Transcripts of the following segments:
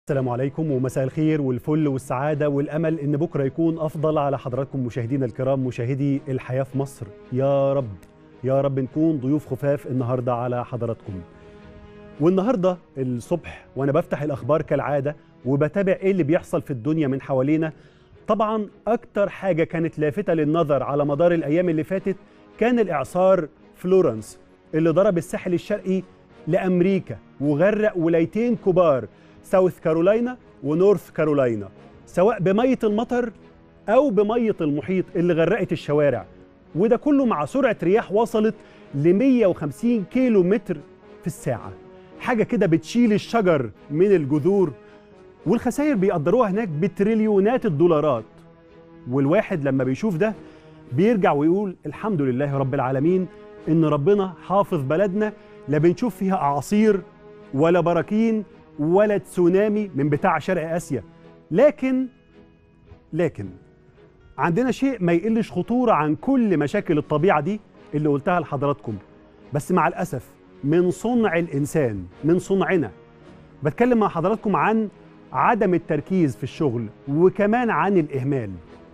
السلام عليكم ومساء الخير والفل والسعادة والأمل إن بكرة يكون أفضل على حضراتكم مشاهدينا الكرام مشاهدي الحياة في مصر يا رب يا رب نكون ضيوف خفاف النهاردة على حضراتكم والنهاردة الصبح وأنا بفتح الأخبار كالعادة وبتابع إيه اللي بيحصل في الدنيا من حوالينا طبعا أكتر حاجة كانت لافتة للنظر على مدار الأيام اللي فاتت كان الإعصار فلورنس اللي ضرب الساحل الشرقي لأمريكا وغرق ولايتين كبار ساوث كارولاينا ونورث كارولاينا سواء بمية المطر أو بمية المحيط اللي غرقت الشوارع وده كله مع سرعة رياح وصلت ل 150 كيلو متر في الساعة حاجة كده بتشيل الشجر من الجذور والخسائر بيقدروها هناك بتريليونات الدولارات والواحد لما بيشوف ده بيرجع ويقول الحمد لله رب العالمين إن ربنا حافظ بلدنا لا بنشوف فيها أعاصير ولا براكين ولا تسونامي من بتاع شرق اسيا لكن لكن عندنا شيء ما يقلش خطوره عن كل مشاكل الطبيعه دي اللي قلتها لحضراتكم بس مع الاسف من صنع الانسان من صنعنا بتكلم مع حضراتكم عن عدم التركيز في الشغل وكمان عن الاهمال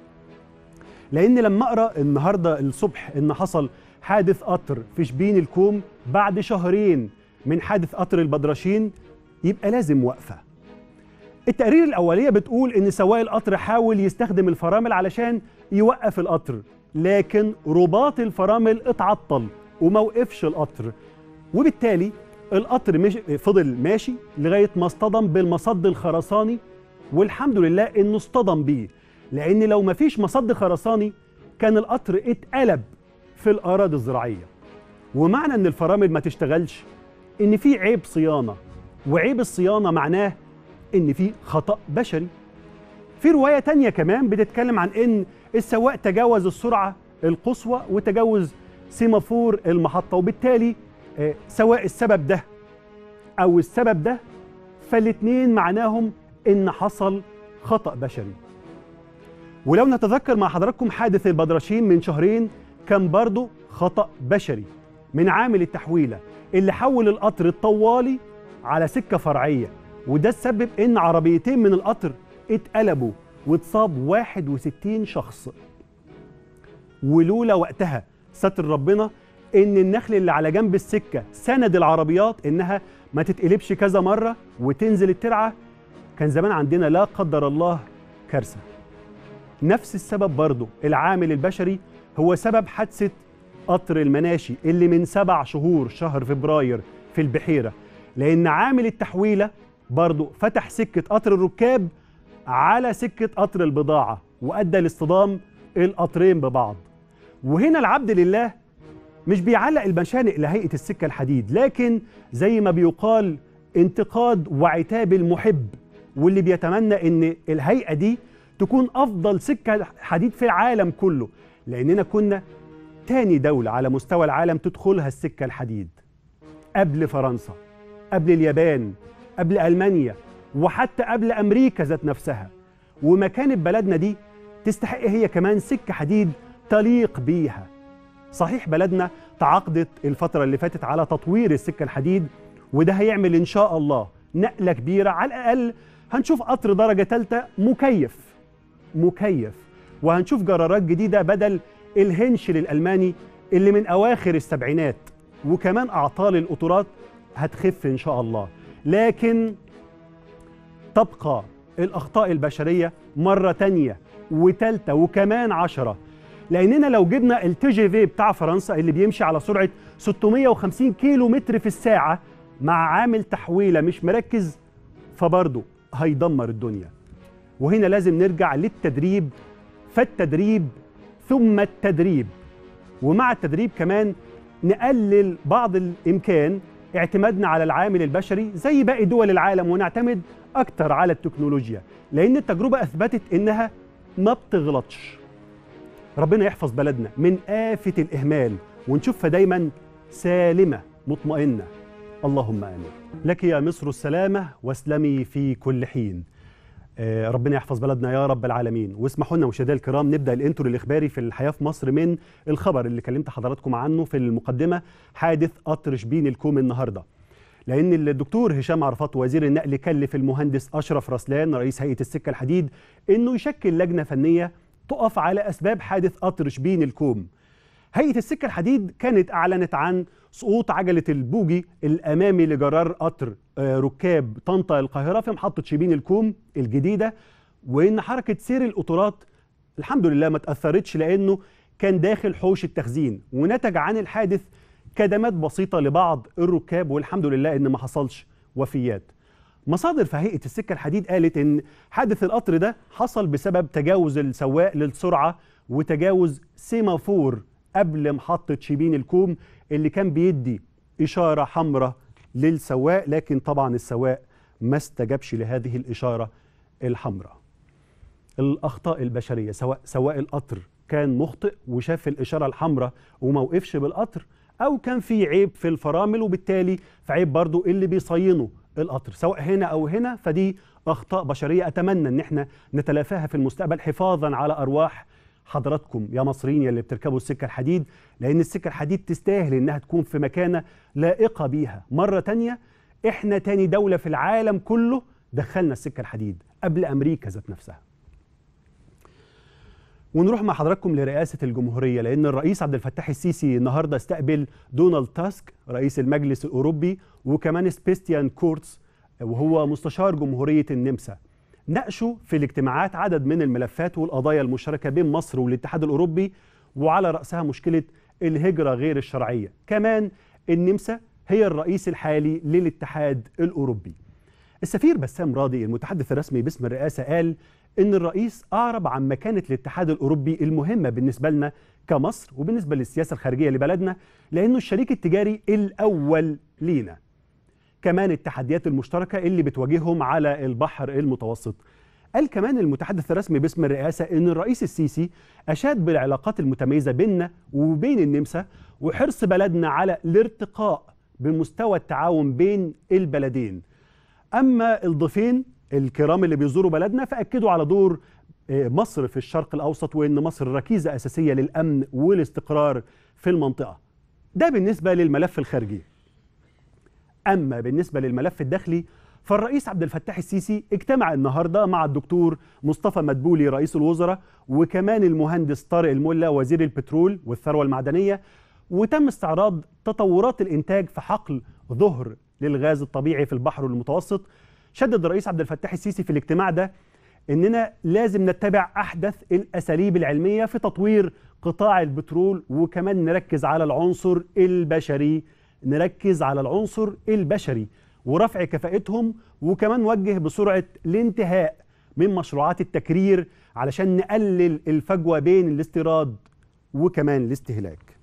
لان لما اقرا النهارده الصبح ان حصل حادث قطر في شبين الكوم بعد شهرين من حادث قطر البدرشين يبقى لازم وقفة التقرير الأولية بتقول إن سواق القطر حاول يستخدم الفرامل علشان يوقف القطر لكن رباط الفرامل اتعطل وما وقفش القطر وبالتالي القطر مش فضل ماشي لغاية ما اصطدم بالمصد الخرساني والحمد لله إنه اصطدم بيه لأن لو ما فيش مصد خرساني كان القطر اتقلب في الأراضي الزراعية ومعنى إن الفرامل ما تشتغلش إن في عيب صيانة وعيب الصيانة معناه إن في خطأ بشري في رواية تانية كمان بتتكلم عن إن السواق تجاوز السرعة القصوى وتجاوز سيمافور المحطة وبالتالي سواء السبب ده أو السبب ده فالاتنين معناهم إن حصل خطأ بشري ولو نتذكر مع حضراتكم حادث البدرشين من شهرين كان برضه خطأ بشري من عامل التحويلة اللي حول القطر الطوالي على سكة فرعية وده سبب إن عربيتين من القطر اتقلبوا واتصاب 61 شخص ولولا وقتها ستر ربنا إن النخل اللي على جنب السكة سند العربيات إنها ما تتقلبش كذا مرة وتنزل الترعة كان زمان عندنا لا قدر الله كارثة نفس السبب برضه العامل البشري هو سبب حادثة قطر المناشي اللي من سبع شهور شهر فبراير في البحيرة لأن عامل التحويلة برضه فتح سكة قطر الركاب على سكة قطر البضاعة وأدى لاصطدام القطرين ببعض وهنا العبد لله مش بيعلق المشانق لهيئة السكة الحديد لكن زي ما بيقال انتقاد وعتاب المحب واللي بيتمنى ان الهيئة دي تكون أفضل سكة حديد في العالم كله لأننا كنا تاني دولة على مستوى العالم تدخلها السكة الحديد قبل فرنسا قبل اليابان قبل ألمانيا وحتى قبل أمريكا ذات نفسها ومكانة بلدنا دي تستحق هي كمان سكة حديد تليق بيها صحيح بلدنا تعاقدت الفترة اللي فاتت على تطوير السكة الحديد وده هيعمل إن شاء الله نقلة كبيرة على الأقل هنشوف قطر درجة ثالثة مكيف مكيف وهنشوف جرارات جديدة بدل الهنشل الألماني اللي من أواخر السبعينات وكمان أعطال القطورات هتخف إن شاء الله لكن تبقى الأخطاء البشرية مرة تانية وتالتة وكمان عشرة لأننا لو جبنا التي جي في بتاع فرنسا اللي بيمشي على سرعة 650 كيلو متر في الساعة مع عامل تحويلة مش مركز فبرضه هيدمر الدنيا وهنا لازم نرجع للتدريب فالتدريب ثم التدريب ومع التدريب كمان نقلل بعض الإمكان اعتمادنا على العامل البشري زي باقي دول العالم ونعتمد أكتر على التكنولوجيا لأن التجربة أثبتت إنها ما بتغلطش ربنا يحفظ بلدنا من آفة الإهمال ونشوفها دايما سالمة مطمئنة اللهم آمين لك يا مصر السلامة واسلمي في كل حين آه، ربنا يحفظ بلدنا يا رب العالمين واسمحوا لنا مشاهدينا الكرام نبدا الانترو الاخباري في الحياه في مصر من الخبر اللي كلمت حضراتكم عنه في المقدمه حادث قطر شبين الكوم النهارده لان الدكتور هشام عرفات وزير النقل كلف المهندس اشرف رسلان رئيس هيئه السكه الحديد انه يشكل لجنه فنيه تقف على اسباب حادث قطر شبين الكوم هيئه السكه الحديد كانت اعلنت عن سقوط عجله البوجي الامامي لجرار قطر ركاب طنطا القاهره في محطه شبين الكوم الجديده وان حركه سير القطارات الحمد لله ما تاثرتش لانه كان داخل حوش التخزين ونتج عن الحادث كدمات بسيطه لبعض الركاب والحمد لله ان ما حصلش وفيات مصادر في هيئه السكه الحديد قالت ان حادث القطر ده حصل بسبب تجاوز السواق للسرعه وتجاوز سيمافور قبل محطه شبين الكوم اللي كان بيدي اشاره حمراء للسواق لكن طبعا السواق ما استجابش لهذه الاشاره الحمراء الاخطاء البشريه سواء سواق القطر كان مخطئ وشاف الاشاره الحمراء وما وقفش بالقطر او كان في عيب في الفرامل وبالتالي في عيب برضو اللي بيصينه القطر سواء هنا او هنا فدي اخطاء بشريه اتمنى ان احنا نتلافاها في المستقبل حفاظا على ارواح حضراتكم يا مصريين اللي بتركبوا السكه الحديد لان السكه الحديد تستاهل انها تكون في مكانه لائقه بيها مره تانية احنا تاني دوله في العالم كله دخلنا السكه الحديد قبل امريكا ذات نفسها ونروح مع حضراتكم لرئاسة الجمهورية لأن الرئيس عبد الفتاح السيسي النهاردة استقبل دونالد تاسك رئيس المجلس الأوروبي وكمان سبيستيان كورتس وهو مستشار جمهورية النمسا ناقشوا في الاجتماعات عدد من الملفات والقضايا المشتركة بين مصر والاتحاد الأوروبي وعلى رأسها مشكلة الهجرة غير الشرعية كمان النمسا هي الرئيس الحالي للاتحاد الأوروبي السفير بسام راضي المتحدث الرسمي باسم الرئاسة قال ان الرئيس اعرب عن مكانه الاتحاد الاوروبي المهمه بالنسبه لنا كمصر وبالنسبه للسياسه الخارجيه لبلدنا لانه الشريك التجاري الاول لينا. كمان التحديات المشتركه اللي بتواجههم على البحر المتوسط. قال كمان المتحدث الرسمي باسم الرئاسه ان الرئيس السيسي اشاد بالعلاقات المتميزه بيننا وبين النمسا وحرص بلدنا على الارتقاء بمستوى التعاون بين البلدين. اما الضيفين الكرام اللي بيزوروا بلدنا فاكدوا على دور مصر في الشرق الاوسط وان مصر ركيزه اساسيه للامن والاستقرار في المنطقه. ده بالنسبه للملف الخارجي. اما بالنسبه للملف الداخلي فالرئيس عبد الفتاح السيسي اجتمع النهارده مع الدكتور مصطفى مدبولي رئيس الوزراء وكمان المهندس طارق الملا وزير البترول والثروه المعدنيه وتم استعراض تطورات الانتاج في حقل ظهر للغاز الطبيعي في البحر المتوسط شدد الرئيس عبد الفتاح السيسي في الاجتماع ده اننا لازم نتبع احدث الاساليب العلميه في تطوير قطاع البترول وكمان نركز على العنصر البشري نركز على العنصر البشري ورفع كفاءتهم وكمان نوجه بسرعه الانتهاء من مشروعات التكرير علشان نقلل الفجوه بين الاستيراد وكمان الاستهلاك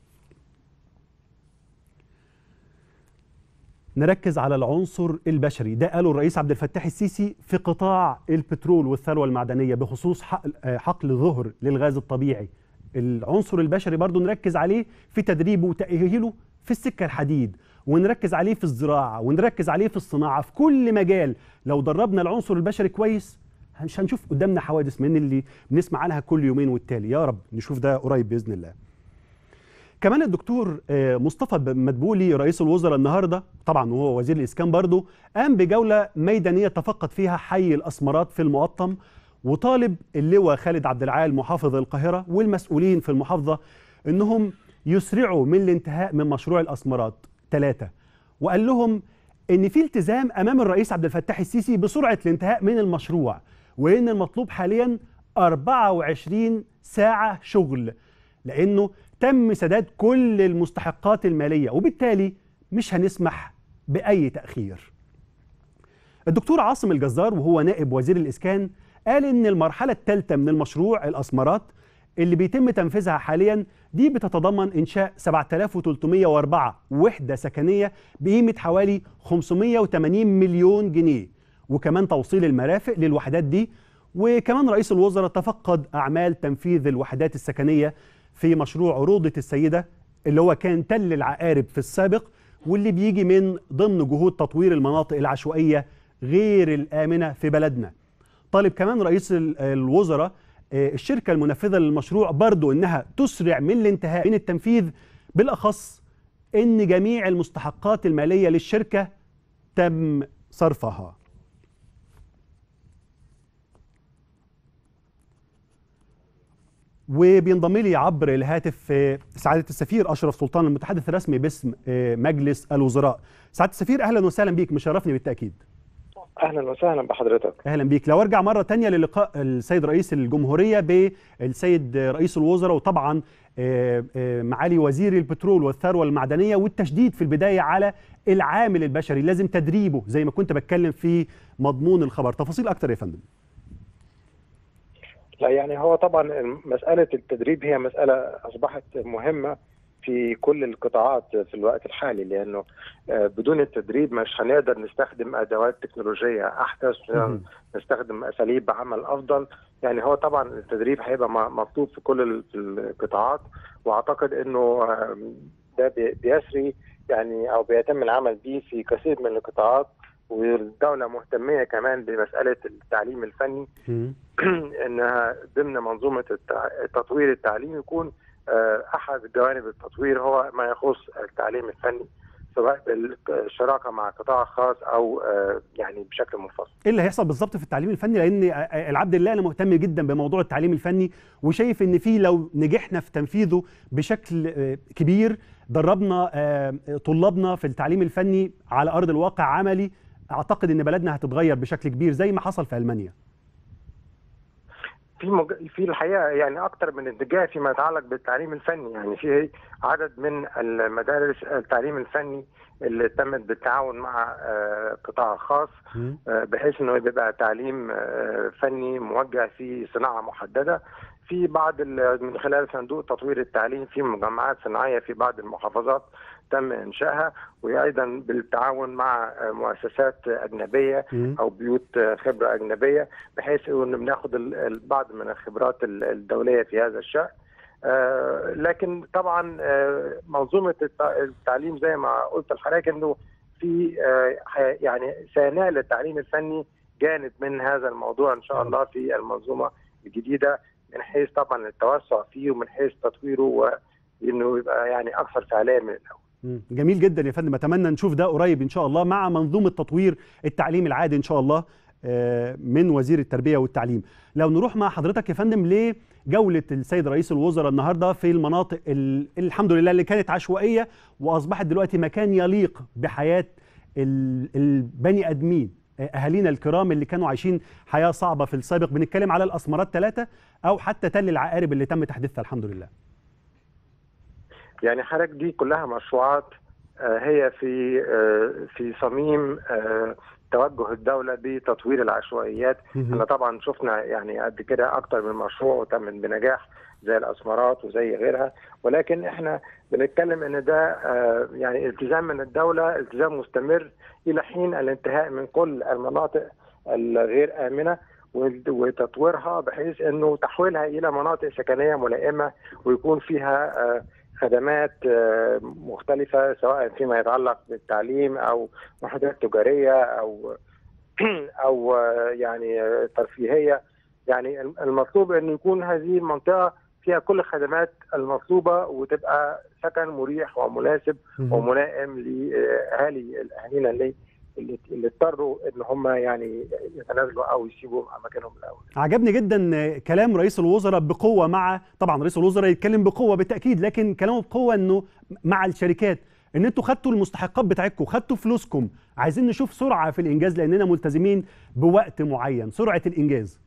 نركز على العنصر البشري ده قاله الرئيس عبد الفتاح السيسي في قطاع البترول والثروة المعدنية بخصوص حقل ظهر للغاز الطبيعي العنصر البشري برضو نركز عليه في تدريبه وتأهيله في السكة الحديد ونركز عليه في الزراعة ونركز عليه في الصناعة في كل مجال لو دربنا العنصر البشري كويس مش هنشوف قدامنا حوادث من اللي بنسمع عنها كل يومين والتالي يا رب نشوف ده قريب بإذن الله كمان الدكتور مصطفى مدبولي رئيس الوزراء النهارده طبعا وهو وزير الاسكان برضه قام بجوله ميدانيه تفقد فيها حي الاسمرات في المقطم وطالب اللواء خالد عبد العال محافظ القاهره والمسؤولين في المحافظه انهم يسرعوا من الانتهاء من مشروع الاسمرات ثلاثه وقال لهم ان في التزام امام الرئيس عبد الفتاح السيسي بسرعه الانتهاء من المشروع وان المطلوب حاليا 24 ساعه شغل لانه تم سداد كل المستحقات الماليه وبالتالي مش هنسمح باي تاخير. الدكتور عاصم الجزار وهو نائب وزير الاسكان قال ان المرحله الثالثه من المشروع الاسمرات اللي بيتم تنفيذها حاليا دي بتتضمن انشاء 7304 وحده سكنيه بقيمه حوالي 580 مليون جنيه وكمان توصيل المرافق للوحدات دي وكمان رئيس الوزراء تفقد اعمال تنفيذ الوحدات السكنيه في مشروع روضة السيدة اللي هو كان تل العقارب في السابق واللي بيجي من ضمن جهود تطوير المناطق العشوائية غير الآمنة في بلدنا طالب كمان رئيس الوزراء الشركة المنفذة للمشروع برضو إنها تسرع من الانتهاء من التنفيذ بالأخص إن جميع المستحقات المالية للشركة تم صرفها وبينضم لي عبر الهاتف سعاده السفير اشرف سلطان المتحدث الرسمي باسم مجلس الوزراء سعاده السفير اهلا وسهلا بيك مشرفني بالتاكيد اهلا وسهلا بحضرتك اهلا بيك لو ارجع مره تانية للقاء السيد رئيس الجمهوريه بالسيد رئيس الوزراء وطبعا معالي وزير البترول والثروه المعدنيه والتشديد في البدايه على العامل البشري لازم تدريبه زي ما كنت بتكلم في مضمون الخبر تفاصيل اكتر يا فندم لا يعني هو طبعا مساله التدريب هي مساله اصبحت مهمه في كل القطاعات في الوقت الحالي لانه بدون التدريب مش هنقدر نستخدم ادوات تكنولوجيه احدث نستخدم اساليب عمل افضل يعني هو طبعا التدريب هيبقى مطلوب في كل القطاعات واعتقد انه ده بيسري يعني او بيتم العمل به في كثير من القطاعات والدوله مهتميه كمان بمساله التعليم الفني انها ضمن منظومه تطوير التعليم يكون احد جوانب التطوير هو ما يخص التعليم الفني سواء بالشراكه مع القطاع الخاص او يعني بشكل منفصل. ايه اللي هيحصل بالظبط في التعليم الفني؟ لان العبد الله انا مهتم جدا بموضوع التعليم الفني وشايف ان في لو نجحنا في تنفيذه بشكل كبير دربنا طلابنا في التعليم الفني على ارض الواقع عملي اعتقد ان بلدنا هتتغير بشكل كبير زي ما حصل في المانيا. في مج... في الحقيقه يعني اكثر من اتجاه فيما يتعلق بالتعليم الفني يعني في عدد من المدارس التعليم الفني اللي تمت بالتعاون مع قطاع خاص بحيث انه يبقى تعليم فني موجه في صناعه محدده في بعض من خلال صندوق تطوير التعليم في مجمعات صناعيه في بعض المحافظات تم انشائها وايضا بالتعاون مع مؤسسات اجنبيه او بيوت خبره اجنبيه بحيث انه بناخد البعض من الخبرات الدوليه في هذا الشان آه لكن طبعا آه منظومه التعليم زي ما قلت لحضرتك انه في آه يعني سينال التعليم الفني جانب من هذا الموضوع ان شاء الله في المنظومه الجديده من حيث طبعا التوسع فيه ومن حيث تطويره وانه يبقى يعني اكثر فعاليه من الاول. جميل جدا يا فندم اتمنى نشوف ده قريب ان شاء الله مع منظومه تطوير التعليم العادي ان شاء الله من وزير التربيه والتعليم. لو نروح مع حضرتك يا فندم لجوله السيد رئيس الوزراء النهارده في المناطق الحمد لله اللي كانت عشوائيه واصبحت دلوقتي مكان يليق بحياه البني ادمين اهالينا الكرام اللي كانوا عايشين حياه صعبه في السابق بنتكلم على الاسمرات ثلاثه او حتى تل العقارب اللي تم تحديثها الحمد لله. يعني حضرتك دي كلها مشروعات هي في في صميم توجه الدوله بتطوير العشوائيات احنا طبعا شفنا يعني قد كده اكتر من مشروع وتم بنجاح زي الاسمرات وزي غيرها ولكن احنا بنتكلم ان ده يعني التزام من الدوله التزام مستمر الى حين الانتهاء من كل المناطق الغير امنه وتطويرها بحيث انه تحويلها الى مناطق سكنيه ملائمه ويكون فيها خدمات مختلفة سواء فيما يتعلق بالتعليم أو وحدات تجارية أو أو يعني ترفيهية يعني المطلوب أن يكون هذه المنطقة فيها كل الخدمات المطلوبة وتبقى سكن مريح ومناسب وملائم لأهالي أهالينا اللي اللي اضطروا ان هم يعني يتنازلوا او يسيبوا اماكنهم الاول. عجبني جدا كلام رئيس الوزراء بقوه مع طبعا رئيس الوزراء يتكلم بقوه بالتاكيد لكن كلامه بقوه انه مع الشركات ان انتوا خدتوا المستحقات بتاعتكم خدتوا فلوسكم عايزين نشوف سرعه في الانجاز لاننا ملتزمين بوقت معين سرعه الانجاز.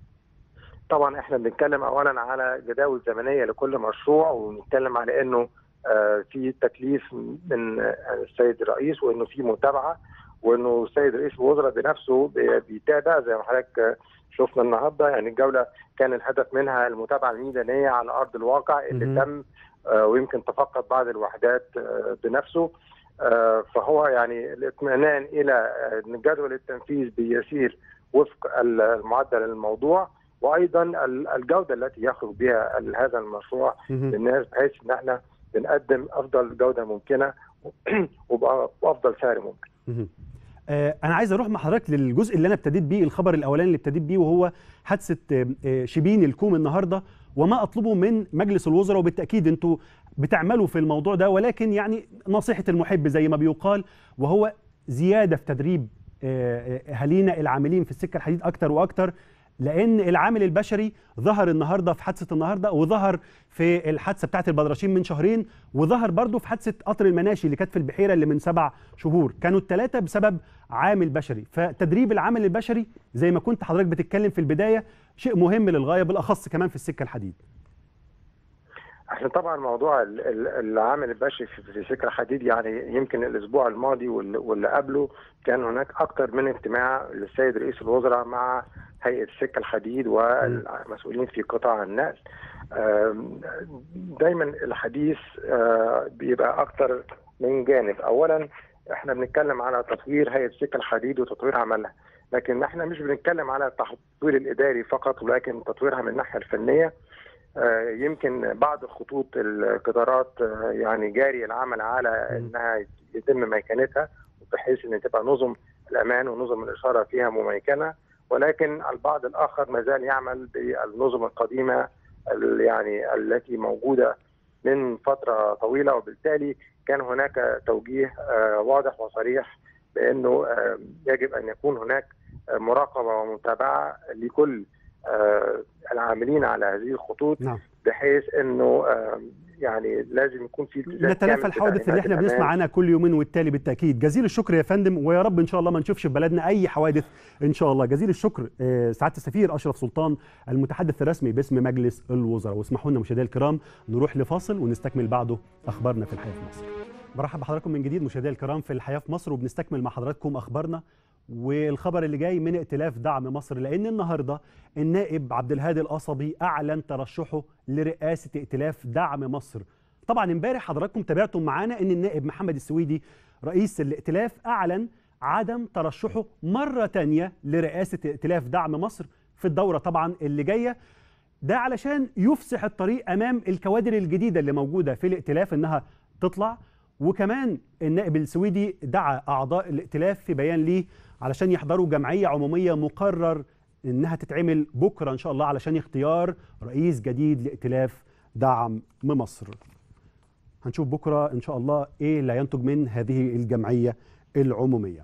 طبعا احنا بنتكلم اولا على جداول زمنيه لكل مشروع ونتكلم على انه في تكليف من السيد الرئيس وانه في متابعه وانه السيد رئيس الوزراء بنفسه بيتابع زي ما حضرتك شفنا النهارده يعني الجوله كان الهدف منها المتابعه الميدانيه على ارض الواقع اللي م- تم ويمكن تفقد بعض الوحدات بنفسه فهو يعني الاطمئنان الى ان جدول التنفيذ بيسير وفق المعدل الموضوع وايضا الجوده التي يخرج بها هذا المشروع للناس بحيث ان احنا بنقدم افضل جوده ممكنه وبافضل سعر ممكن. انا عايز اروح مع حضرتك للجزء اللي انا ابتديت بيه الخبر الاولاني اللي ابتديت بيه وهو حادثه شبين الكوم النهارده وما اطلبه من مجلس الوزراء وبالتاكيد انتوا بتعملوا في الموضوع ده ولكن يعني نصيحه المحب زي ما بيقال وهو زياده في تدريب اهالينا العاملين في السكه الحديد اكتر واكتر لان العامل البشري ظهر النهارده في حادثه النهارده وظهر في الحادثه بتاعه البدرشين من شهرين وظهر برضه في حادثه قطر المناشي اللي كانت في البحيره اللي من سبع شهور كانوا الثلاثه بسبب عامل بشري فتدريب العامل البشري زي ما كنت حضرتك بتتكلم في البدايه شيء مهم للغايه بالاخص كمان في السكه الحديد احنا طبعا موضوع العامل البشري في سكه الحديد يعني يمكن الاسبوع الماضي واللي قبله كان هناك اكثر من اجتماع للسيد رئيس الوزراء مع هيئه السكه الحديد والمسؤولين في قطاع النقل دايما الحديث بيبقى اكثر من جانب اولا احنا بنتكلم على تطوير هيئه السكه الحديد وتطوير عملها لكن احنا مش بنتكلم على التطوير الاداري فقط ولكن تطويرها من الناحيه الفنيه يمكن بعض خطوط القطارات يعني جاري العمل على انها يتم ميكنتها بحيث ان تبقى نظم الامان ونظم الاشاره فيها مميكنه ولكن البعض الاخر ما زال يعمل بالنظم القديمه يعني التي موجوده من فتره طويله وبالتالي كان هناك توجيه واضح وصريح بانه يجب ان يكون هناك مراقبه ومتابعه لكل العاملين على هذه الخطوط نعم. بحيث انه يعني لازم يكون في نتلافى الحوادث اللي احنا بنسمع عنها كل يومين والتالي بالتاكيد جزيل الشكر يا فندم ويا رب ان شاء الله ما نشوفش في بلدنا اي حوادث ان شاء الله جزيل الشكر سعاده السفير اشرف سلطان المتحدث الرسمي باسم مجلس الوزراء واسمحوا لنا مشاهدينا الكرام نروح لفاصل ونستكمل بعده اخبارنا في الحياه في مصر برحب بحضراتكم من جديد مشاهدينا الكرام في الحياه في مصر وبنستكمل مع حضراتكم اخبارنا والخبر اللي جاي من ائتلاف دعم مصر لان النهارده النائب عبد الهادي القصبي اعلن ترشحه لرئاسه ائتلاف دعم مصر طبعا امبارح حضراتكم تابعتم معانا ان النائب محمد السويدي رئيس الائتلاف اعلن عدم ترشحه مره تانية لرئاسه ائتلاف دعم مصر في الدوره طبعا اللي جايه ده علشان يفسح الطريق امام الكوادر الجديده اللي موجوده في الائتلاف انها تطلع وكمان النائب السويدي دعا اعضاء الائتلاف في بيان ليه علشان يحضروا جمعيه عموميه مقرر انها تتعمل بكره ان شاء الله علشان اختيار رئيس جديد لائتلاف دعم مصر. هنشوف بكره ان شاء الله ايه اللي ينتج من هذه الجمعيه العموميه.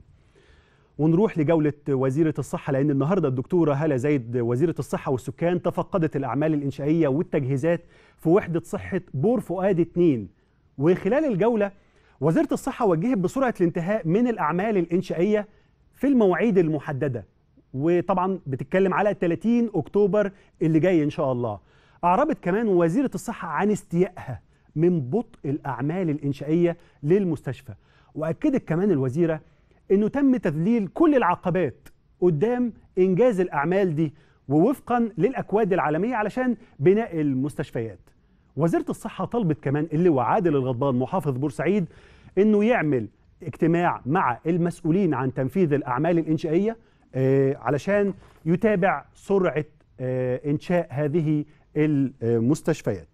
ونروح لجوله وزيره الصحه لان النهارده الدكتوره هاله زايد وزيره الصحه والسكان تفقدت الاعمال الانشائيه والتجهيزات في وحده صحه بور فؤاد 2 وخلال الجوله وزيره الصحه وجهت بسرعه الانتهاء من الاعمال الانشائيه في المواعيد المحدده وطبعا بتتكلم على 30 اكتوبر اللي جاي ان شاء الله اعربت كمان وزيره الصحه عن استيائها من بطء الاعمال الانشائيه للمستشفى واكدت كمان الوزيره انه تم تذليل كل العقبات قدام انجاز الاعمال دي ووفقا للاكواد العالميه علشان بناء المستشفيات وزيره الصحه طلبت كمان اللواء عادل الغضبان محافظ بورسعيد انه يعمل اجتماع مع المسؤولين عن تنفيذ الاعمال الانشائيه آه علشان يتابع سرعه آه انشاء هذه المستشفيات.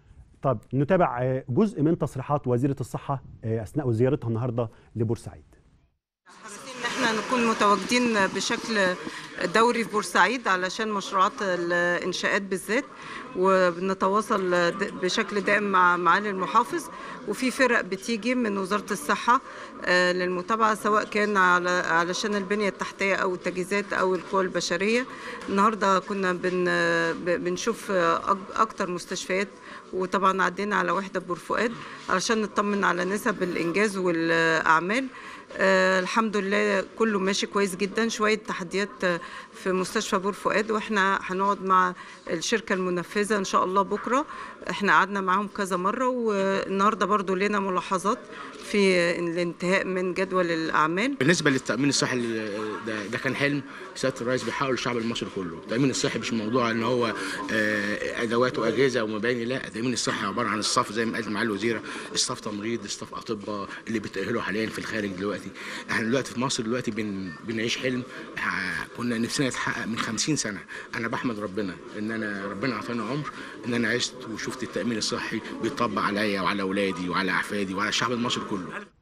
طب نتابع آه جزء من تصريحات وزيره الصحه اثناء زيارتها النهارده لبورسعيد. حريصين ان احنا نكون متواجدين بشكل دوري في بورسعيد علشان مشروعات الانشاءات بالذات وبنتواصل بشكل دائم مع معالي المحافظ وفي فرق بتيجي من وزاره الصحه للمتابعه سواء كان على علشان البنيه التحتيه او التجهيزات او القوى البشريه النهارده كنا بن بنشوف اكتر مستشفيات وطبعا عدينا على وحده بور فؤاد علشان نطمن على نسب الانجاز والاعمال آه الحمد لله كله ماشي كويس جدا شويه تحديات في مستشفى بور فؤاد واحنا هنقعد مع الشركه المنفذه ان شاء الله بكره احنا قعدنا معاهم كذا مره والنهارده برضو لنا ملاحظات في الانتهاء من جدول الاعمال بالنسبه للتامين الصحي ده, ده كان حلم سياده الرئيس بيحاول الشعب المصري كله التامين الصحي مش موضوع ان هو ادوات واجهزه ومباني لا التامين الصحي عباره عن الصف زي ما قالت معالي الوزيره الصف تمريض الصف اطباء اللي بيتاهلوا حاليا في الخارج دلوقتي احنا دلوقتي في مصر دلوقتي بن بنعيش حلم كنا نفسنا يتحقق من 50 سنه انا بحمد ربنا ان انا ربنا اعطاني عمر ان انا عشت وشفت التامين الصحي بيطبق عليا وعلى اولادي وعلى احفادي وعلى الشعب المصري كله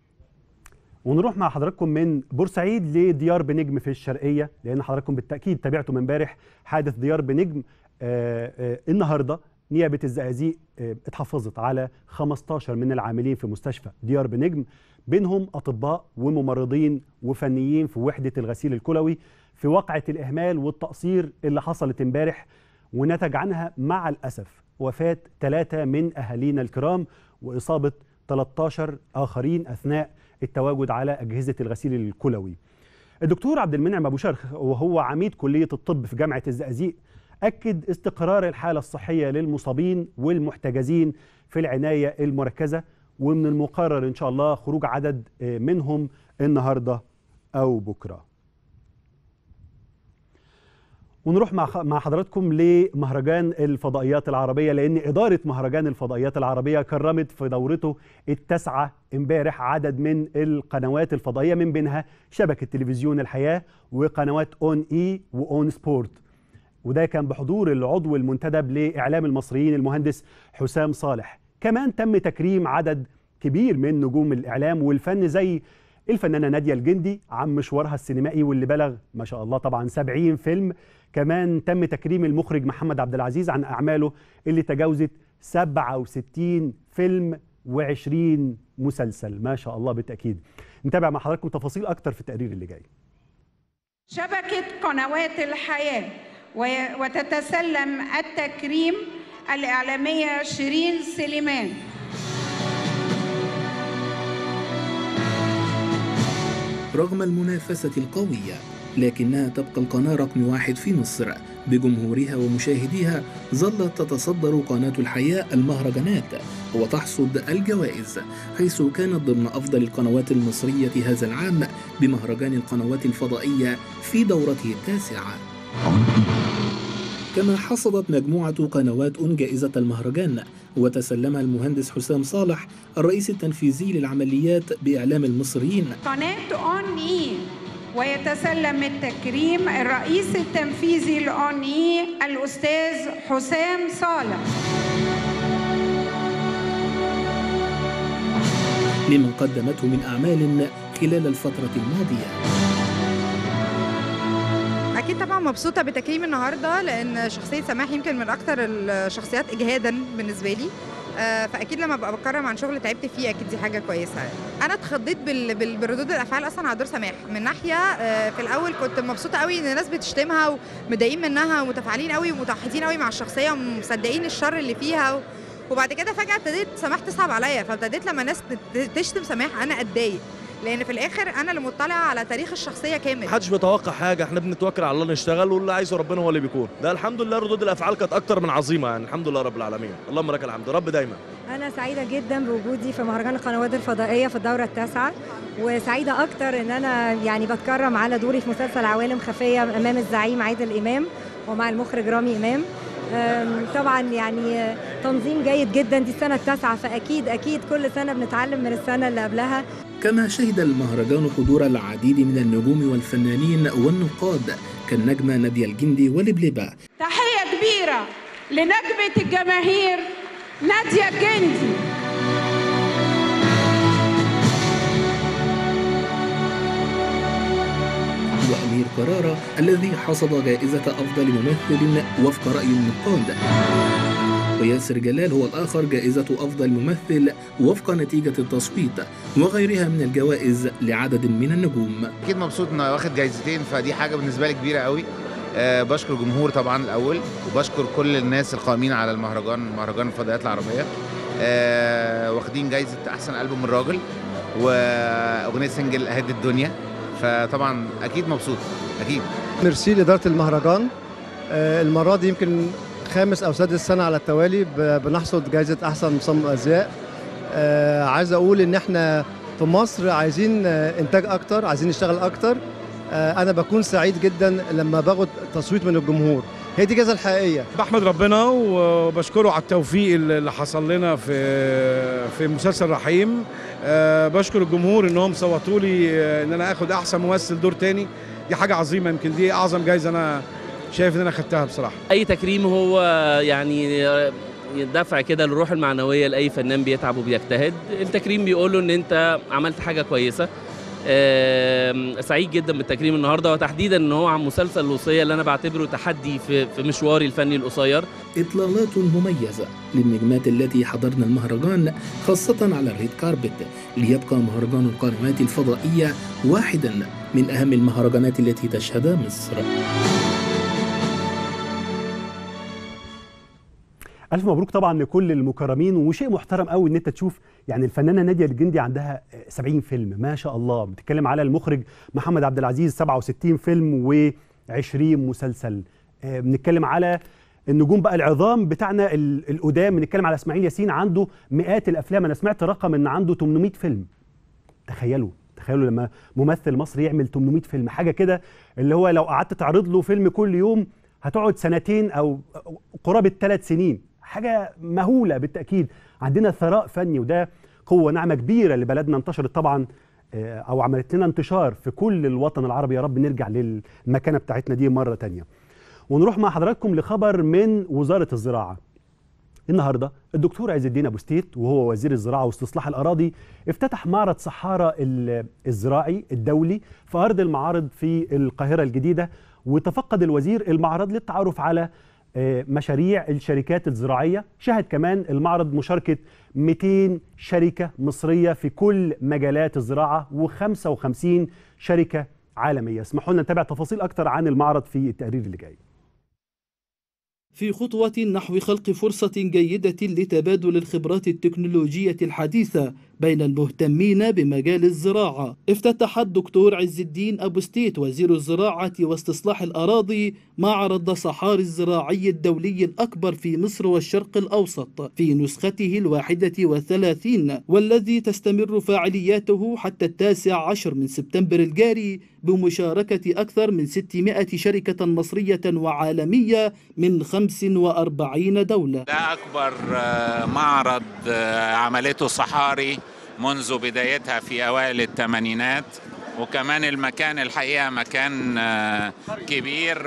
ونروح مع حضراتكم من بورسعيد لديار بنجم في الشرقيه لان حضراتكم بالتاكيد تابعتوا من امبارح حادث ديار بنجم آآ آآ النهارده نيابه الزقازيق آه، اتحفظت على 15 من العاملين في مستشفى ديار بنجم بينهم اطباء وممرضين وفنيين في وحده الغسيل الكلوي في واقعه الاهمال والتقصير اللي حصلت امبارح ونتج عنها مع الاسف وفاه ثلاثه من اهالينا الكرام واصابه 13 اخرين اثناء التواجد على اجهزه الغسيل الكلوي. الدكتور عبد المنعم ابو شرخ وهو عميد كليه الطب في جامعه الزقازيق اكد استقرار الحاله الصحيه للمصابين والمحتجزين في العنايه المركزه ومن المقرر ان شاء الله خروج عدد آه، منهم النهارده او بكره. ونروح مع خ- مع حضراتكم لمهرجان الفضائيات العربيه لان اداره مهرجان الفضائيات العربيه كرمت في دورته التاسعه امبارح عدد من القنوات الفضائيه من بينها شبكه تلفزيون الحياه وقنوات اون اي واون سبورت وده كان بحضور العضو المنتدب لاعلام المصريين المهندس حسام صالح كمان تم تكريم عدد كبير من نجوم الاعلام والفن زي الفنانه ناديه الجندي عن مشوارها السينمائي واللي بلغ ما شاء الله طبعا 70 فيلم كمان تم تكريم المخرج محمد عبد العزيز عن اعماله اللي تجاوزت 67 فيلم و20 مسلسل ما شاء الله بالتاكيد نتابع مع حضراتكم تفاصيل اكتر في التقرير اللي جاي شبكة قنوات الحياة و- وتتسلم التكريم الإعلامية شيرين سليمان رغم المنافسة القوية لكنها تبقى القناة رقم واحد في مصر بجمهورها ومشاهديها ظلت تتصدر قناة الحياة المهرجانات وتحصد الجوائز حيث كانت ضمن أفضل القنوات المصرية هذا العام بمهرجان القنوات الفضائية في دورته التاسعة كما حصدت مجموعة قنوات جائزة المهرجان وتسلمها المهندس حسام صالح الرئيس التنفيذي للعمليات بإعلام المصريين قناة أون إي ويتسلم التكريم الرئيس التنفيذي لأون إي الأستاذ حسام صالح لمن قدمته من أعمال خلال الفترة الماضية اكيد طبعا مبسوطه بتكريم النهارده لان شخصيه سماح يمكن من اكثر الشخصيات اجهادا بالنسبه لي آه، فاكيد لما ابقى بتكرم عن شغل تعبت فيه اكيد دي حاجه كويسه يعني. انا اتخضيت بال- بال- بردود الافعال اصلا على دور سماح من ناحيه آه، في الاول كنت مبسوطه قوي ان الناس بتشتمها ومتضايقين منها ومتفاعلين قوي ومتوحدين قوي مع الشخصيه ومصدقين الشر اللي فيها و... وبعد كده فجاه ابتديت سماح تصعب عليا فابتديت لما الناس تت- تشتم سماح انا اتضايق لان في الاخر انا اللي مطلعه على تاريخ الشخصيه كامل محدش بيتوقع حاجه احنا بنتوكل على الله نشتغل واللي عايزه ربنا هو اللي بيكون ده الحمد لله ردود الافعال كانت اكتر من عظيمه يعني الحمد لله رب العالمين اللهم لك الحمد رب دايما أنا سعيدة جدا بوجودي في مهرجان القنوات الفضائية في الدورة التاسعة وسعيدة أكتر إن أنا يعني بتكرم على دوري في مسلسل عوالم خفية أمام الزعيم عادل إمام ومع المخرج رامي إمام أم، طبعا يعني تنظيم جيد جدا دي السنة التاسعة فأكيد أكيد كل سنة بنتعلم من السنة اللي قبلها كما شهد المهرجان حضور العديد من النجوم والفنانين والنقاد كالنجمة نادية الجندي ولبلبة تحية كبيرة لنجمة الجماهير نادية الجندي وأمير كرارة الذي حصد جائزة أفضل ممثل وفق رأي النقاد وياسر جلال هو الآخر جائزة أفضل ممثل وفق نتيجة التصويت وغيرها من الجوائز لعدد من النجوم اكيد مبسوط انه واخد جايزتين فدي حاجه بالنسبه لي كبيره قوي أه بشكر الجمهور طبعا الاول وبشكر كل الناس القائمين على المهرجان مهرجان الفضائيات العربيه أه واخدين جايزه احسن البوم الراجل واغنيه سنجل اهد الدنيا فطبعا اكيد مبسوط اكيد ميرسي لإدارة المهرجان آه، المرة دي يمكن خامس أو سادس سنة على التوالي ب- بنحصد جائزة أحسن مصمم أزياء آه، عايز أقول إن إحنا في مصر عايزين آه، إنتاج أكتر عايزين نشتغل أكتر آه، أنا بكون سعيد جدا لما باخد تصويت من الجمهور هي دي الجائزة الحقيقية بحمد ربنا وبشكره على التوفيق اللي حصل لنا في في مسلسل رحيم أه بشكر الجمهور انهم صوتوا لي آه، ان انا اخد احسن ممثل دور تاني دي حاجه عظيمه يمكن دي اعظم جايزه انا شايف ان انا خدتها بصراحه اي تكريم هو يعني دفع كده للروح المعنويه لاي فنان بيتعب وبيجتهد التكريم بيقول له ان انت عملت حاجه كويسه آم، سعيد جدا بالتكريم النهارده وتحديدا ان هو عن مسلسل الوصيه اللي انا بعتبره تحدي في في مشواري الفني القصير إطلالات مميزة للنجمات التي حضرن المهرجان خاصة على الريد كاربت ليبقى مهرجان القنوات الفضائية واحدا من أهم المهرجانات التي تشهدها مصر الف مبروك طبعا لكل المكرمين وشيء محترم قوي ان انت تشوف يعني الفنانه ناديه الجندي عندها 70 فيلم ما شاء الله بتتكلم على المخرج محمد عبد العزيز 67 فيلم و20 مسلسل آه، بنتكلم على النجوم بقى العظام بتاعنا ال- القدام بنتكلم على اسماعيل ياسين عنده مئات الافلام انا سمعت رقم ان عنده 800 فيلم تخيلوا تخيلوا لما ممثل مصري يعمل 800 فيلم حاجه كده اللي هو لو قعدت تعرض له فيلم كل يوم هتقعد سنتين او قرابه ثلاث سنين حاجه مهوله بالتاكيد عندنا ثراء فني وده قوه نعمه كبيره لبلدنا انتشرت طبعا آه، او عملت لنا انتشار في كل الوطن العربي يا رب نرجع للمكانه بتاعتنا دي مره تانية ونروح مع حضراتكم لخبر من وزاره الزراعه النهارده الدكتور عز الدين ابو ستيت وهو وزير الزراعه واستصلاح الاراضي افتتح معرض صحارى ال- الزراعي الدولي في ارض المعارض في القاهره الجديده وتفقد الوزير المعرض للتعرف على آه، مشاريع الشركات الزراعيه شهد كمان المعرض مشاركه 200 شركه مصريه في كل مجالات الزراعه و55 شركه عالميه اسمحوا لنا نتابع تفاصيل اكتر عن المعرض في التقرير اللي جاي في خطوة نحو خلق فرصة جيدة لتبادل الخبرات التكنولوجية الحديثة بين المهتمين بمجال الزراعة افتتح الدكتور عز الدين أبو ستيت وزير الزراعة واستصلاح الأراضي معرض صحاري الزراعي الدولي الأكبر في مصر والشرق الأوسط في نسخته الواحدة والثلاثين والذي تستمر فعالياته حتى التاسع عشر من سبتمبر الجاري بمشاركة أكثر من 600 شركة مصرية وعالمية من 45 دولة ده أكبر آه، معرض آه، عملته صحاري منذ بدايتها في أوائل الثمانينات وكمان المكان الحقيقة مكان آه، كبير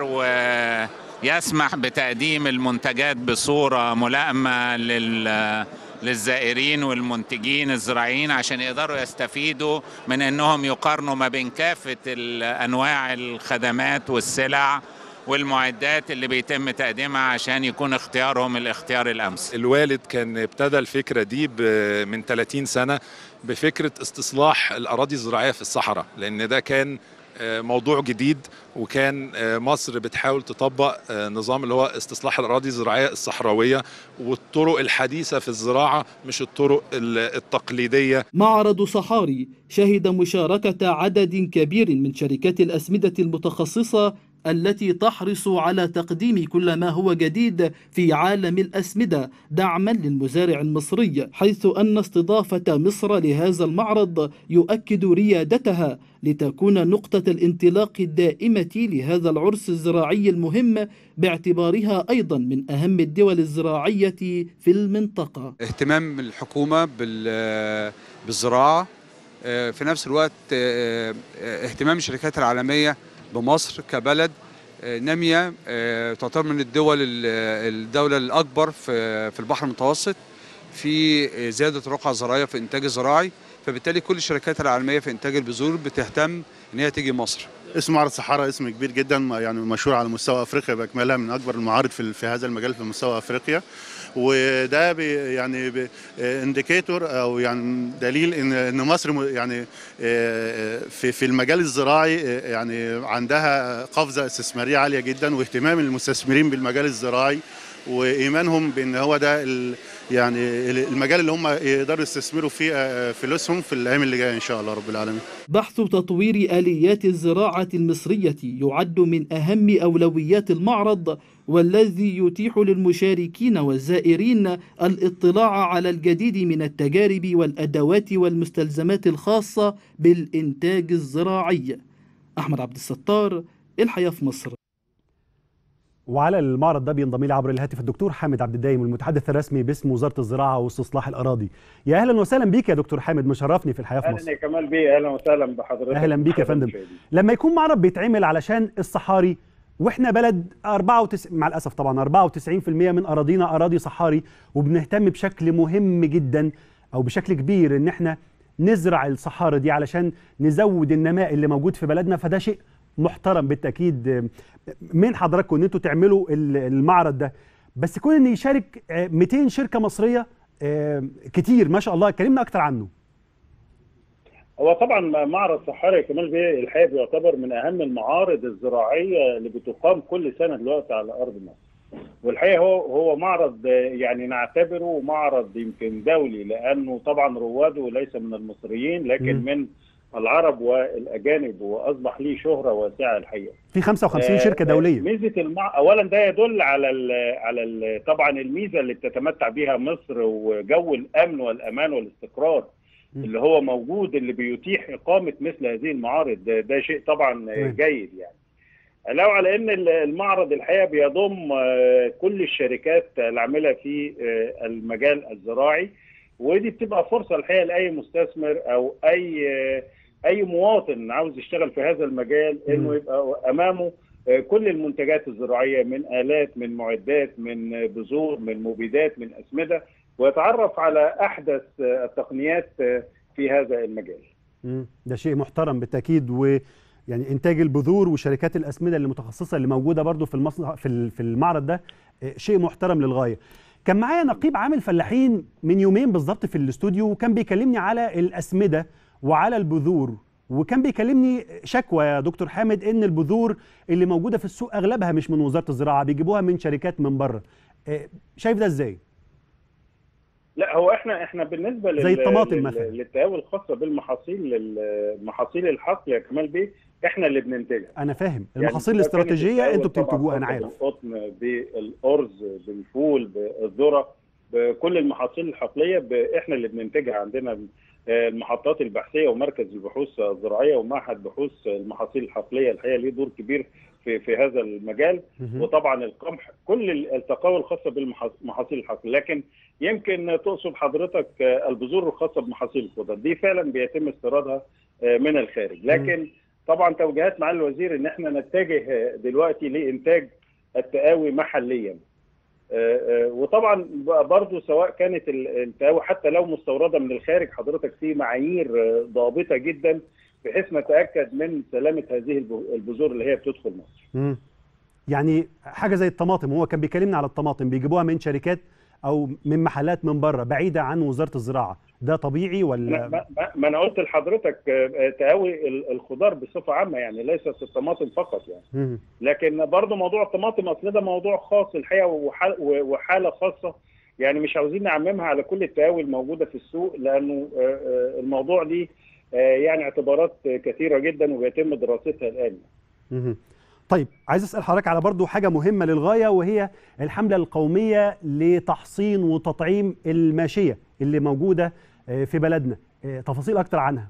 ويسمح بتقديم المنتجات بصورة ملائمة لل للزائرين والمنتجين الزراعيين عشان يقدروا يستفيدوا من انهم يقارنوا ما بين كافه انواع الخدمات والسلع والمعدات اللي بيتم تقديمها عشان يكون اختيارهم الاختيار الامثل الوالد كان ابتدى الفكره دي ب- من 30 سنه بفكره استصلاح الاراضي الزراعيه في الصحراء لان ده كان آه، موضوع جديد وكان آه، مصر بتحاول تطبق آه، نظام اللي هو استصلاح الاراضي الزراعيه الصحراويه والطرق الحديثه في الزراعه مش الطرق ال- التقليديه معرض صحاري شهد مشاركة عدد كبير من شركات الأسمدة المتخصصة التي تحرص على تقديم كل ما هو جديد في عالم الأسمدة دعما للمزارع المصري حيث أن استضافة مصر لهذا المعرض يؤكد ريادتها لتكون نقطة الانطلاق الدائمة لهذا العرس الزراعي المهم باعتبارها أيضا من أهم الدول الزراعية في المنطقة اهتمام الحكومة بال- بالزراعة آه، في نفس الوقت آه، آه، اهتمام الشركات العالمية بمصر كبلد آه، نامية آه، تعتبر من الدول ال- الدولة الأكبر في في البحر المتوسط في زيادة الرقعة الزراعية في الإنتاج الزراعي فبالتالي كل الشركات العالمية في إنتاج البذور بتهتم إن هي تيجي مصر اسم معرض صحارى اسم كبير جدا يعني مشهور على مستوى افريقيا باكملها من اكبر المعارض في في هذا المجال في مستوى افريقيا وده بي يعني بي انديكيتور او يعني دليل ان ان مصر م- يعني آه، في في المجال الزراعي آه، يعني عندها قفزه استثماريه عاليه جدا واهتمام المستثمرين بالمجال الزراعي وايمانهم بان هو ده ال- يعني المجال اللي هم يقدروا يستثمروا فيه آه، فلوسهم في الايام اللي جايه ان شاء الله رب العالمين بحث تطوير آليات الزراعة المصرية يعد من أهم أولويات المعرض والذي يتيح للمشاركين والزائرين الاطلاع على الجديد من التجارب والأدوات والمستلزمات الخاصة بالإنتاج الزراعي أحمد عبد الستار الحياة في مصر وعلى المعرض ده بينضم لي عبر الهاتف الدكتور حامد عبد الدايم المتحدث الرسمي باسم وزاره الزراعه واستصلاح الاراضي. يا اهلا وسهلا بيك يا دكتور حامد مشرفني في الحياه في مصر. اهلا يا كمال بيه اهلا وسهلا بحضرتك اهلا بيك يا فندم. لما يكون معرض بيتعمل علشان الصحاري واحنا بلد 94 مع الاسف طبعا 94% من اراضينا اراضي صحاري وبنهتم بشكل مهم جدا او بشكل كبير ان احنا نزرع الصحاري دي علشان نزود النماء اللي موجود في بلدنا فده شيء محترم بالتاكيد من حضراتكم ان انتوا تعملوا ال- المعرض ده بس كون ان يشارك آه، 200 شركه مصريه آه، كتير ما شاء الله كلمنا اكتر عنه هو طبعا معرض صحاري كمال بيه الحقيقه بيعتبر من اهم المعارض الزراعيه اللي بتقام كل سنه دلوقتي على ارض مصر. والحقيقه هو هو معرض آه، يعني نعتبره معرض يمكن دولي لانه طبعا رواده ليس من المصريين لكن مم. من العرب والاجانب واصبح ليه شهره واسعه الحقيقه. في 55 آه، شركه آه، دوليه ميزه المع... اولا ده يدل على ال... على ال... طبعا الميزه اللي بتتمتع بيها مصر وجو الامن والامان والاستقرار اللي هو موجود اللي بيتيح اقامه مثل هذه المعارض ده, ده شيء طبعا تمام. جيد يعني علاوه على ان ال- المعرض الحقيقه بيضم آه، كل الشركات العامله في آه، المجال الزراعي ودي بتبقى فرصه الحقيقه لاي مستثمر او اي آه، اي مواطن عاوز يشتغل في هذا المجال انه مم. يبقى امامه آه، كل المنتجات الزراعيه من الات من معدات من آه، بذور من مبيدات من اسمده ويتعرف على احدث آه، التقنيات آه، في هذا المجال. مم. ده شيء محترم بالتاكيد و يعني انتاج البذور وشركات الاسمده اللي متخصصه اللي موجوده برضو في المصنع في ال- في المعرض ده آه، شيء محترم للغايه كان معايا نقيب عامل فلاحين من يومين بالظبط في الاستوديو وكان بيكلمني على الاسمده وعلى البذور وكان بيكلمني شكوى يا دكتور حامد ان البذور اللي موجوده في السوق اغلبها مش من وزاره الزراعه بيجيبوها من شركات من بره آه، شايف ده ازاي لا هو احنا احنا بالنسبه زي لل- الطماطم لل- مثلا. للتهاوي الخاصه بالمحاصيل المحاصيل الحقل يا كمال بيه احنا اللي بننتجها انا فاهم يعني المحاصيل سواء كانت الاستراتيجيه التهوي انتوا طبعاً بتنتجوها انا خاصة عارف بالقطن بالارز بالفول بالذره بكل المحاصيل الحقليه ب- احنا اللي بننتجها عندنا آه، المحطات البحثيه ومركز البحوث الزراعيه ومعهد بحوث المحاصيل الحقليه الحقيقه ليه دور كبير في في هذا المجال مهم. وطبعا القمح كل ال- التقاوى الخاصه بالمحاصيل الحقل لكن يمكن تقصد حضرتك آه، البذور الخاصه بمحاصيل الخضر دي فعلا بيتم استيرادها آه، من الخارج لكن طبعا توجيهات مع الوزير ان احنا نتجه آه، دلوقتي لانتاج التقاوي محليا آه، آه، وطبعا ب- برضو سواء كانت ال- التقاوي حتى لو مستورده من الخارج حضرتك في معايير آه، ضابطه جدا بحيث نتاكد من سلامه هذه الب- البذور اللي هي بتدخل مصر مم. يعني حاجه زي الطماطم هو كان بيكلمنا على الطماطم بيجيبوها من شركات او من محلات من بره بعيده عن وزاره الزراعه ده طبيعي أنا- ولا ما, ما- ما انا قلت لحضرتك آه، آه، تقاوي ال- الخضار بصفه عامه يعني ليست الطماطم فقط يعني مم. لكن برضه موضوع الطماطم اصل ده موضوع خاص الحقيقه وحال- وحاله خاصه يعني مش عاوزين نعممها على كل التقاوي الموجوده في السوق لانه آه، آه، الموضوع ليه آه، يعني اعتبارات كثيره جدا وبيتم دراستها الان مهم. طيب عايز اسال حضرتك على برضو حاجه مهمه للغايه وهي الحمله القوميه لتحصين وتطعيم الماشيه اللي موجوده آه، في بلدنا آه، تفاصيل اكتر عنها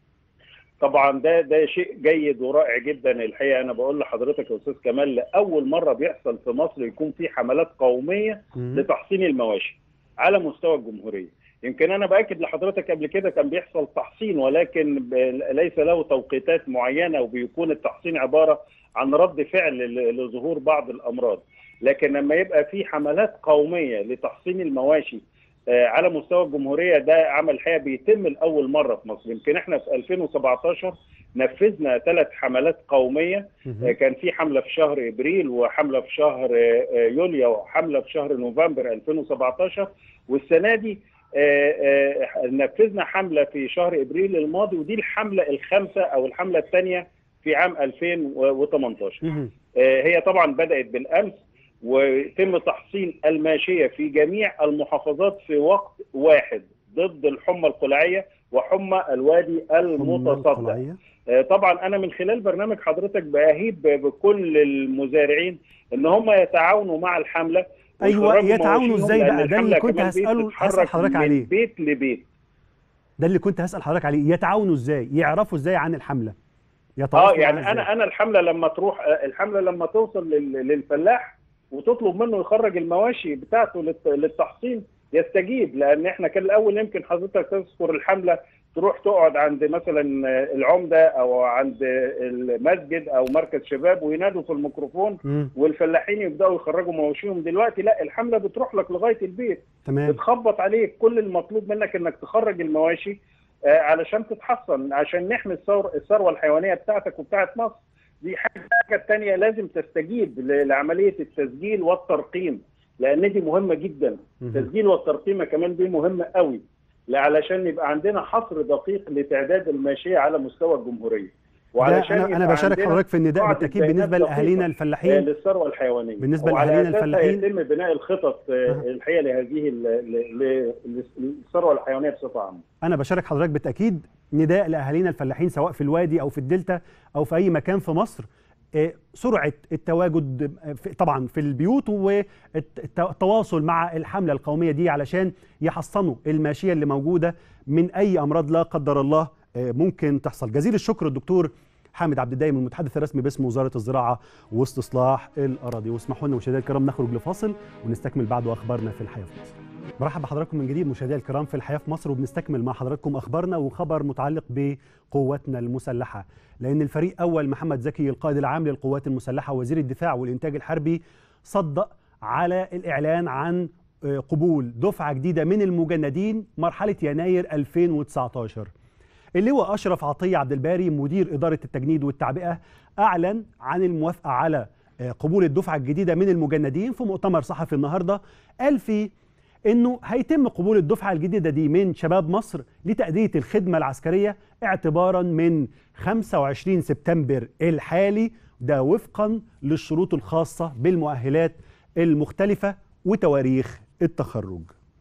طبعا ده ده شيء جيد ورائع جدا الحقيقه انا بقول لحضرتك يا استاذ كمال لاول مره بيحصل في مصر يكون في حملات قوميه مم. لتحصين المواشي على مستوى الجمهوريه يمكن انا باكد لحضرتك قبل كده كان بيحصل تحصين ولكن ب- ليس له توقيتات معينه وبيكون التحصين عباره عن رد فعل ل- لظهور بعض الامراض لكن لما يبقى في حملات قوميه لتحصين المواشي آه، على مستوى الجمهوريه ده عمل حقيقه بيتم لاول مره في مصر يمكن احنا في 2017 نفذنا ثلاث حملات قوميه آه، كان في حمله في شهر ابريل وحمله في شهر آه، آه، يوليو وحمله في شهر نوفمبر 2017 والسنه دي آه، آه، نفذنا حمله في شهر ابريل الماضي ودي الحمله الخامسه او الحمله الثانيه في عام 2018 مهم. آه، هي طبعا بدات بالامس ويتم تحصين الماشيه في جميع المحافظات في وقت واحد ضد الحمى القلعيه وحمى الوادي المتصدع القلعية. آه، طبعا انا من خلال برنامج حضرتك باهيب بكل المزارعين ان هم يتعاونوا مع الحمله أيوة، ويخرجوا يتعاونوا مواشيهم، إزاي لأن بقى؟ ده اللي الحملة كنت كمان بيه هسأله- بتتحرك هسأل حضرتك من عليه. بيت لبيت ده اللي كنت هسال حضرتك عليه يتعاونوا ازاي يعرفوا ازاي عن الحمله اه يتواصلوا يعني معاها إزاي؟ انا انا الحمله لما تروح آه، الحمله لما توصل لل- للفلاح وتطلب منه يخرج المواشي بتاعته للت- للتحصين يستجيب لان احنا كان الاول يمكن حضرتك تذكر الحمله تروح تقعد عند مثلا آه، العمده او عند المسجد او مركز شباب وينادوا في الميكروفون مم. والفلاحين يبداوا يخرجوا مواشيهم دلوقتي لا الحمله بتروح لك لغايه البيت تمام بتخبط عليك كل المطلوب منك انك تخرج المواشي آه، علشان تتحصن عشان نحمي الثور- الثروه الحيوانيه بتاعتك وبتاعت مصر دي حاجه الحاجه الثانيه لازم تستجيب ل- لعمليه التسجيل والترقيم لان دي مهمه جدا التسجيل والترقيم كمان دي مهمه قوي لا علشان يبقى عندنا حصر دقيق لتعداد الماشيه على مستوى الجمهوريه ده وعلشان انا انا يبقى بشارك عندنا حضرتك في النداء قاعدة بالتاكيد بيانات بالنسبه لاهالينا دقيقة، آه، الفلاحين للثروه الحيوانيه بالنسبة وعلى لأهالينا أساسها الفلاحين. يتم بناء الخطط آه، الحقيقه لهذه ال- ل- ل- للثروه الحيوانيه بصفه عامه انا بشارك حضرتك بالتاكيد نداء لاهالينا الفلاحين سواء في الوادي او في الدلتا او في اي مكان في مصر آه، سرعه التواجد آه، في- طبعا في البيوت والتواصل مع الحمله القوميه دي علشان يحصنوا الماشيه اللي موجوده من اي امراض لا قدر الله آه، ممكن تحصل جزيل الشكر الدكتور حامد عبد الدايم المتحدث الرسمي باسم وزاره الزراعه واستصلاح الاراضي واسمحوا لنا مشاهدينا الكرام نخرج لفاصل ونستكمل بعد اخبارنا في الحياه في مصر برحب بحضراتكم من جديد مشاهدينا الكرام في الحياه في مصر وبنستكمل مع حضراتكم اخبارنا وخبر متعلق بقواتنا المسلحه لان الفريق اول محمد زكي القائد العام للقوات المسلحه وزير الدفاع والانتاج الحربي صدق على الاعلان عن آه، قبول دفعه جديده من المجندين مرحله يناير 2019 اللواء اشرف عطيه عبد الباري مدير اداره التجنيد والتعبئه اعلن عن الموافقه على آه، قبول الدفعه الجديده من المجندين في مؤتمر صحفي النهارده قال فيه انه هيتم قبول الدفعه الجديده دي من شباب مصر لتاديه الخدمه العسكريه اعتبارا من 25 سبتمبر الحالي ده وفقا للشروط الخاصه بالمؤهلات المختلفه وتواريخ التخرج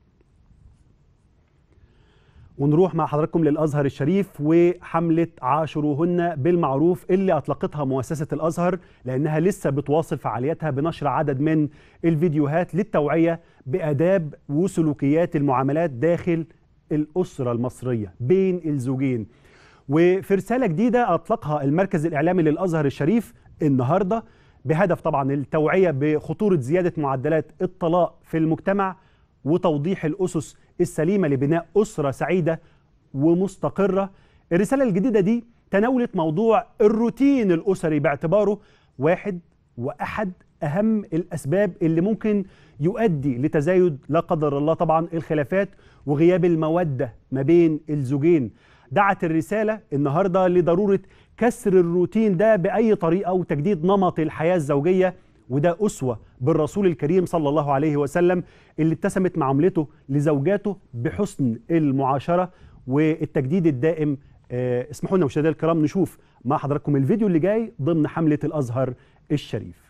ونروح مع حضراتكم للازهر الشريف وحمله عاشروهن بالمعروف اللي اطلقتها مؤسسه الازهر لانها لسه بتواصل فعالياتها بنشر عدد من الفيديوهات للتوعيه باداب وسلوكيات المعاملات داخل الاسره المصريه بين الزوجين وفي رساله جديده اطلقها المركز الاعلامي للازهر الشريف النهارده بهدف طبعا التوعيه بخطوره زياده معدلات الطلاق في المجتمع وتوضيح الاسس السليمه لبناء اسره سعيده ومستقره. الرساله الجديده دي تناولت موضوع الروتين الاسري باعتباره واحد واحد اهم الاسباب اللي ممكن يؤدي لتزايد لا قدر الله طبعا الخلافات وغياب الموده ما بين الزوجين. دعت الرساله النهارده لضروره كسر الروتين ده باي طريقه وتجديد نمط الحياه الزوجيه وده أسوة بالرسول الكريم صلى الله عليه وسلم اللي اتسمت معاملته لزوجاته بحسن المعاشرة والتجديد الدائم آه، اسمحوا لنا مشاهدينا الكرام نشوف مع حضراتكم الفيديو اللي جاي ضمن حملة الأزهر الشريف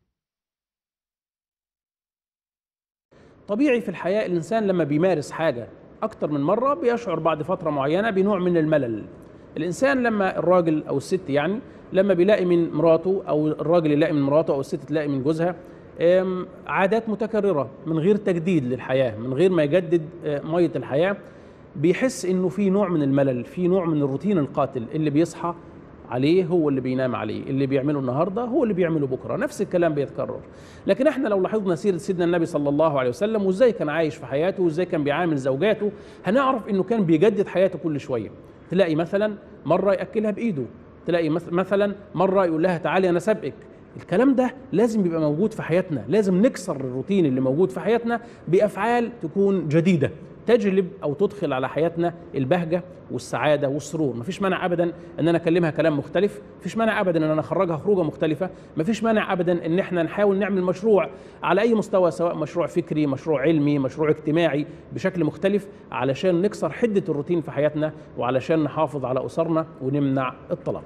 طبيعي في الحياة الإنسان لما بيمارس حاجة أكتر من مرة بيشعر بعد فترة معينة بنوع من الملل الإنسان لما الراجل أو الست يعني لما بيلاقي من مراته أو الراجل يلاقي من مراته أو الست تلاقي من جوزها أم، عادات متكررة من غير تجديد للحياة من غير ما يجدد آه، مية الحياة بيحس إنه في نوع من الملل في نوع من الروتين القاتل اللي بيصحى عليه هو اللي بينام عليه اللي بيعمله النهارده هو اللي بيعمله بكره نفس الكلام بيتكرر لكن احنا لو لاحظنا سيره سيدنا النبي صلى الله عليه وسلم وازاي كان عايش في حياته وازاي كان بيعامل زوجاته هنعرف انه كان بيجدد حياته كل شويه تلاقي مثلا مره ياكلها بايده تلاقي مث- مثلا مره يقول لها تعالي انا سابقك الكلام ده لازم يبقى موجود في حياتنا لازم نكسر الروتين اللي موجود في حياتنا بافعال تكون جديده تجلب او تدخل على حياتنا البهجه والسعاده والسرور مفيش مانع ابدا ان انا اكلمها كلام مختلف مفيش مانع ابدا ان انا اخرجها خروجه مختلفه مفيش مانع ابدا ان احنا نحاول نعمل مشروع على اي مستوى سواء مشروع فكري مشروع علمي مشروع اجتماعي بشكل مختلف علشان نكسر حده الروتين في حياتنا وعلشان نحافظ على اسرنا ونمنع الطلاق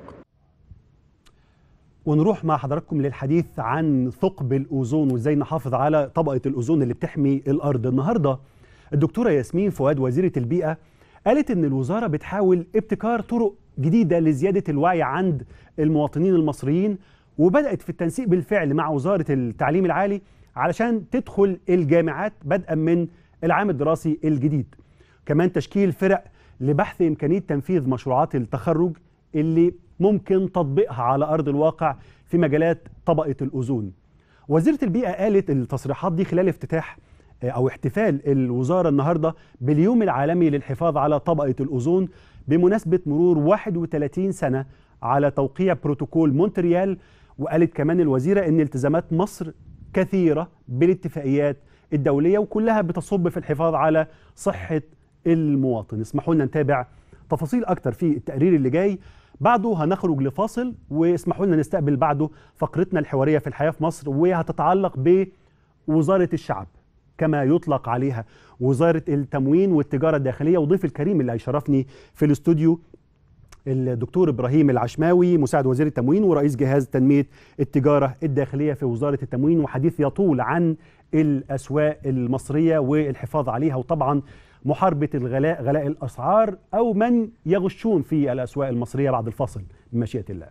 ونروح مع حضراتكم للحديث عن ثقب الأوزون وإزاي نحافظ على طبقة الأوزون اللي بتحمي الأرض النهاردة الدكتورة ياسمين فؤاد وزيرة البيئة قالت إن الوزارة بتحاول ابتكار طرق جديدة لزيادة الوعي عند المواطنين المصريين وبدأت في التنسيق بالفعل مع وزارة التعليم العالي علشان تدخل الجامعات بدءا من العام الدراسي الجديد كمان تشكيل فرق لبحث إمكانية تنفيذ مشروعات التخرج اللي ممكن تطبيقها على أرض الواقع في مجالات طبقة الأوزون وزيرة البيئة قالت التصريحات دي خلال افتتاح آه، أو احتفال الوزارة النهاردة باليوم العالمي للحفاظ على طبقة الأوزون بمناسبة مرور 31 سنة على توقيع بروتوكول مونتريال وقالت كمان الوزيرة أن التزامات مصر كثيرة بالاتفاقيات الدولية وكلها بتصب في الحفاظ على صحة المواطن اسمحوا لنا نتابع تفاصيل اكتر في التقرير اللي جاي بعده هنخرج لفاصل واسمحوا لنا نستقبل بعده فقرتنا الحواريه في الحياه في مصر وهتتعلق بوزاره الشعب كما يطلق عليها وزاره التموين والتجاره الداخليه وضيف الكريم اللي هيشرفني في الاستوديو الدكتور ابراهيم العشماوي مساعد وزير التموين ورئيس جهاز تنميه التجاره الداخليه في وزاره التموين وحديث يطول عن الاسواق المصريه والحفاظ عليها وطبعا محاربه الغلاء غلاء الاسعار او من يغشون في الاسواق المصريه بعد الفاصل بمشيئه الله.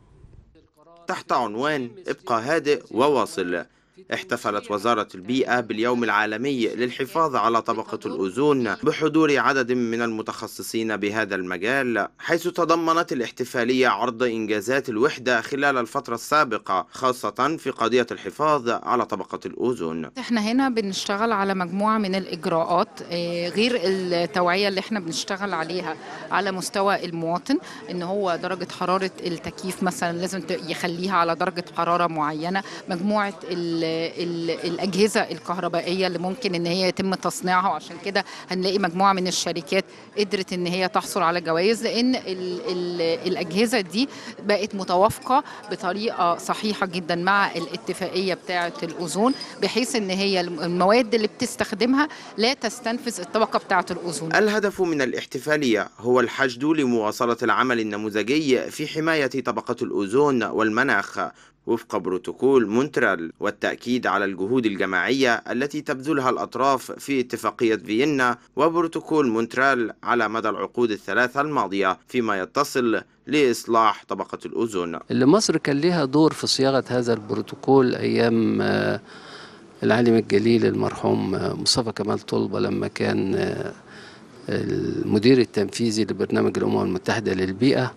تحت عنوان ابقى هادئ وواصل احتفلت وزارة البيئة باليوم العالمي للحفاظ على طبقة الأوزون بحضور عدد من المتخصصين بهذا المجال حيث تضمنت الاحتفالية عرض إنجازات الوحدة خلال الفترة السابقة خاصة في قضية الحفاظ على طبقة الأوزون احنا هنا بنشتغل على مجموعة من الإجراءات آه، غير التوعية اللي احنا بنشتغل عليها على مستوى المواطن ان هو درجة حرارة التكييف مثلا لازم ت- يخليها على درجة حرارة معينة مجموعة ال ال الأجهزة الكهربائية اللي ممكن ان هي يتم تصنيعها وعشان كده هنلاقي مجموعة من الشركات قدرت ان هي تحصل على جوائز لان ال ال الأجهزة دي بقت متوافقة بطريقة صحيحة جدا مع الاتفاقية بتاعة الأوزون بحيث ان هي المواد اللي بتستخدمها لا تستنفذ الطبقة بتاعة الأوزون الهدف من الاحتفالية هو الحشد لمواصلة العمل النموذجي في حماية طبقة الأوزون والمناخ وفق بروتوكول مونترال والتأكيد على الجهود الجماعية التي تبذلها الأطراف في اتفاقية فيينا وبروتوكول مونترال على مدى العقود الثلاثة الماضية فيما يتصل لإصلاح طبقة الأوزون اللي مصر كان ليها دور في صياغة هذا البروتوكول أيام آه، العالم الجليل المرحوم آه، مصطفى كمال طلبة لما كان آه، المدير التنفيذي لبرنامج الأمم المتحدة للبيئة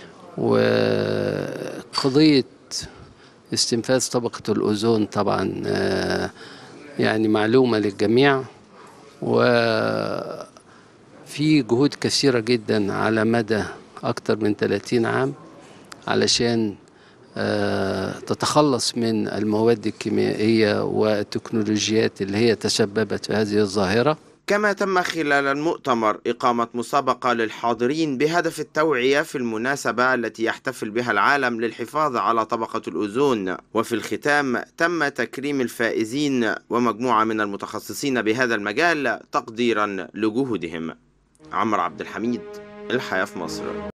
وقضية استنفاذ طبقة الأوزون طبعا آه، يعني معلومة للجميع وفي جهود كثيرة جدا على مدى أكثر من 30 عام علشان آه، تتخلص من المواد الكيميائية والتكنولوجيات اللي هي تسببت في هذه الظاهرة كما تم خلال المؤتمر إقامة مسابقة للحاضرين بهدف التوعية في المناسبة التي يحتفل بها العالم للحفاظ على طبقة الأوزون وفي الختام تم تكريم الفائزين ومجموعة من المتخصصين بهذا المجال تقديرا لجهودهم عمر عبد الحميد الحياة في مصر